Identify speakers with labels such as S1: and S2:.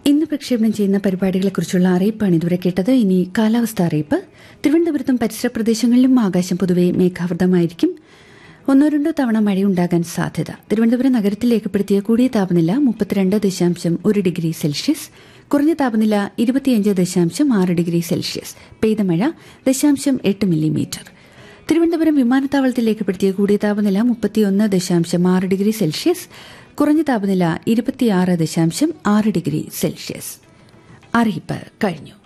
S1: ഇന്ന് പ്രക്ഷേപണം ചെയ്യുന്ന പരിപാടികളെക്കുറിച്ചുള്ള അറിയിപ്പാണ് ഇതുവരെ കേട്ടത് ഇനി കാലാവസ്ഥ അറിയിപ്പ് തിരുവനന്തപുരത്തും പരിസര പ്രദേശങ്ങളിലും ആകാശം പൊതുവെ മേഘാവൃതമായിരിക്കും ഒന്നോ രണ്ടോ തവണ മഴയുണ്ടാകാൻ സാധ്യത തിരുവനന്തപുരം നഗരത്തിൽ രേഖപ്പെടുത്തിയ കൂടിയ താപനില മുപ്പത്തിരണ്ട് ദശാംശം ഒരു ഡിഗ്രി സെൽഷ്യസ് കുറഞ്ഞ താപനില ഇരുപത്തിയഞ്ച് ദശാംശം ആറ് ഡിഗ്രി സെൽഷ്യസ് പെയ്ത മഴ ദശാംശം എട്ട് മില്ലിമീറ്റർ തിരുവനന്തപുരം വിമാനത്താവളത്തിൽ രേഖപ്പെടുത്തിയ കൂടിയ താപനില മുപ്പത്തിയൊന്ന് ദശാംശം ആറ് ഡിഗ്രി സെൽഷ്യസ് കുറഞ്ഞ താപനില ഇരുപത്തിയാറ് ദശാംശം ആറ് ഡിഗ്രി സെൽഷ്യസ് അറിയിപ്പ് കഴിഞ്ഞു